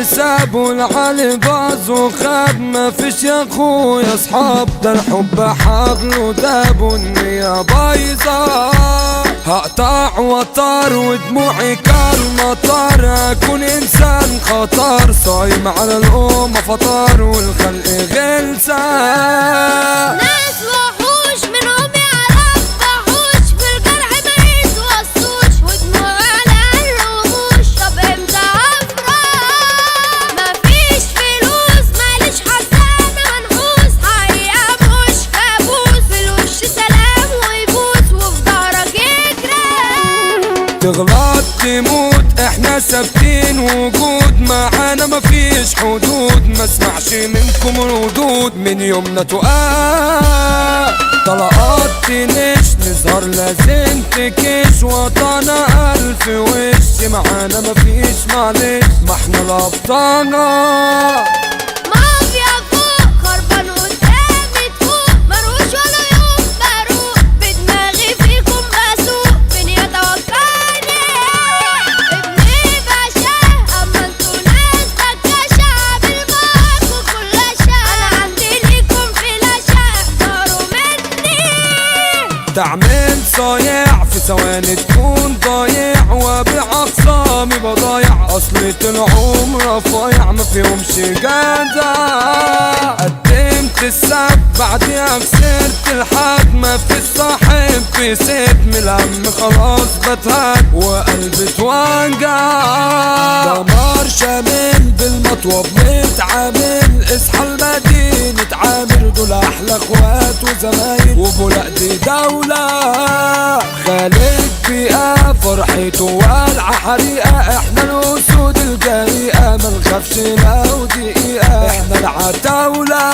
سابوا العالي باظ وخاب ما فيش يا اخويا اصحاب ده الحب حبل وداب والنية بايظة هقطع وطار ودموعي كالمطر اكون انسان خطر صايم على الامة فطار والخلق غلسة ناس وحوش منهم يعرف وحوش في الجرح ما يتوصوش ودموع على الرموش طب امتى افرح مفيش فلوس ماليش حزانة منحوس حقيقة مش كابوس في الوش سلام ويبوس وفي ظهرك يجري تغلط تموت احنا ثابتين وجود معانا مفيش حدود ما اسمعش منكم ردود من يومنا تقال طلقات تنش نظهر لازم تكش وطنا الف وش معانا مفيش معلش ما احنا الابطالة مافيا فوق خربان قدامي تفوق مروش ولا يوم بروق بدماغي فيكم بسوق فين يتوفاني ابني باشا اما انتوا ناس بكاشة عامل معاكوا كل شا انا عندي ليكم فلاشة احذروا مني تعمل صايع في ثواني تكون ضايع وابيع اخصامي بضايع اصلي العمر رفايع ما فيهمش جدع قدمت السب بعديها خسرت الحد ما في الصاحب في ست من الهم خلاص بتهد وقلبي اتوجع دمار شامل بالمطوب متعامل اصحى المدينة عامر دول احلى اخوات وزمايل وبولاق دي دولة خالد بيئة فرحته والعة حريقة احنا الاسود الجريئة ما نخافش لو دقيقة احنا العتاولة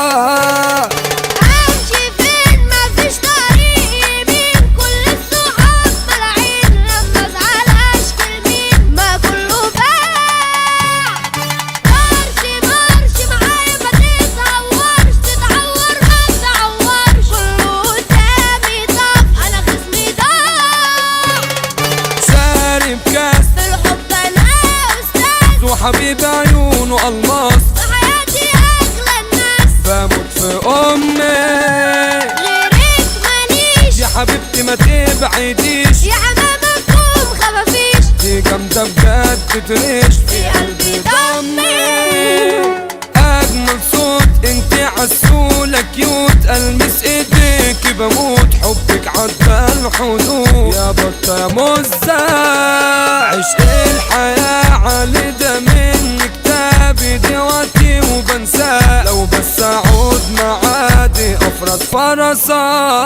امشي فين مفيش طريق يمين كل الصحاب ملاعين لما ازعل اشكي لمين ما كله باع مارش مارش معايا ما تتهورش تتعور ما تتعورش كله قدامي طف انا خصمي ضاع شارب كاس في الحب انا استاذ وحبيب عيونه الماس في حياتي اغلى الناس بموت في امي غيرك ماليش يا حبيبتي ما تبعديش يا حمامة قوم خفافيش دي جامدة بجد تريش في قلبي ضمي اجمل صوت انت عسولة كيوت المس ايديك بموت حبك عدى الحدود يا بطة يا مزة عشق الحياة علي ده من كتابي دلوقتي وبنساه لو بس اعود معادي افرس فرسا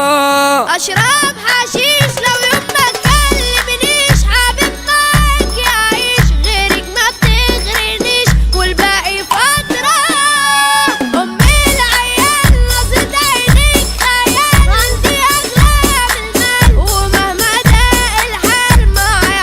اشرب حشيش لو يوم ما تكلمنيش حبيب معاك يعيش غيرك ما بتغرنيش والباقي فترة امي العيال نظرة عينيك خيال عندي اغلى من المال ومهما ضاق الحال معايا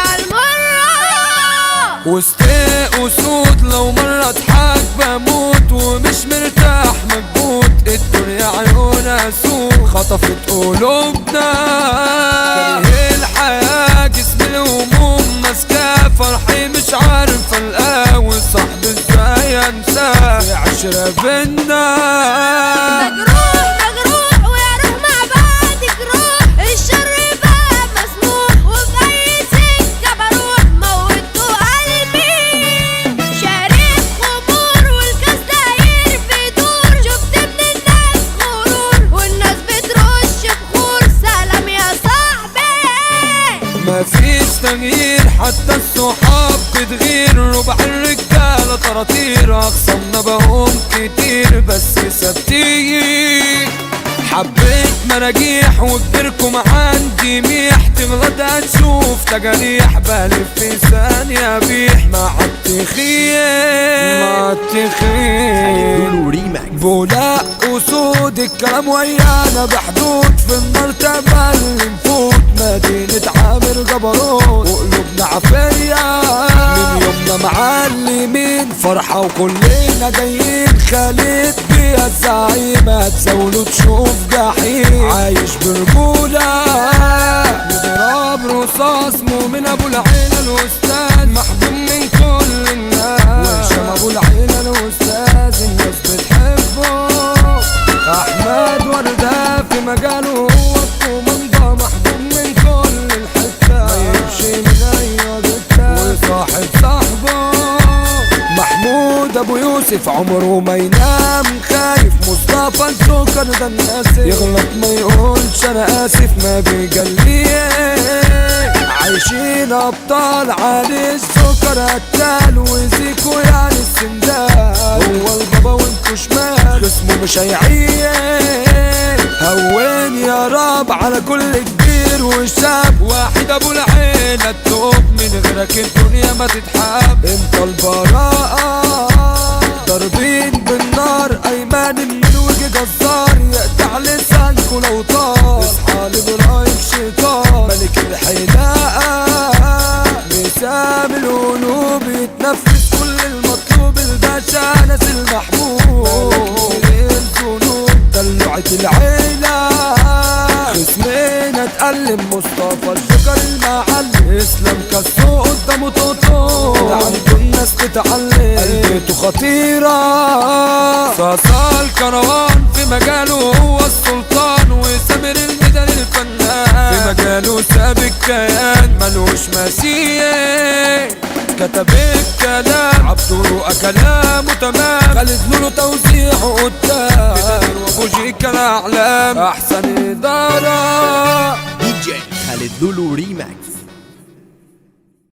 عالمرة وسط اسود لو مرة اضحك بموت ومش مرتاح مكبوت الدنيا عيونها سوق خطفت قلوبنا كاره الحياة جسم الهموم ماسكاه فرحي مش عارف القاوي صاحبي ازاي انساه في عشرة بينا مجروح مجروح ويا روح مع بعض جروح الشر بقى مسموح وفي اي سكه بروح موتوا قلبي شارب خمور والكاس داير بيدور شفت من الناس غرور والناس بترش بخور سلام يا صاحبي مفيش تغيير حتى الصحاب بتغير ربع الرجالة طراطير أخصمنا بقوم كتير بس ثابتين حبيت مراجيح وكبركم عندي ميح تغلط هتشوف تجاريح بلف في ثانية بيح مع التخيل مع التخيل لولو ريماكس بولاق اسود الكلام ويانا بحدود في المرتبة اللي نفوت مدينة عامر جبروت وقلوبنا عافية من يومنا معلمين فرحة وكلنا جايين خالد بيها الزعيم هتزاوله تشوف جحيم عايش برجولة بضرب رصاص مؤمن ابو العيلة الاستاذ محبوب من كل الناس وهشام ابو العيلة اسف عمره ما ينام خايف مصطفى السكر ده الناس يغلط ما يقولش انا اسف ما بيجليه عايشين ابطال علي السكر قتال وزيكو يعني السندال هو البابا وانتو شمال اسمه مش هيعيش هون يا رب على كل كبير وشاب واحد ابو العين التوب من غيرك الدنيا ما تتحب انت البراءة ضاربين بالنار ايمان من وجه جزار يقطع لسانكو لو طار اصحى لابراهيم شيطان ملك الحلاقة مسام القلوب يتنفس كل المطلوب الباشا ناس المحبوب ملك الذنوب دلوعة العيلة خصمنا اتألم مصطفى الشكر المعلم اسلام كسو قدامه توتو ده عنده الناس تتعلم قلبته خطيرة صاصا الكروان في مجاله هو السلطان وسامر الميدان الفنان في مجاله ساب الكيان ملوش مثيل كتب الكلام عبده كلامه تمام خالد لولو توزيعه قدام وبوجيك الاعلام احسن اداره DJ Khaled Lulu Remix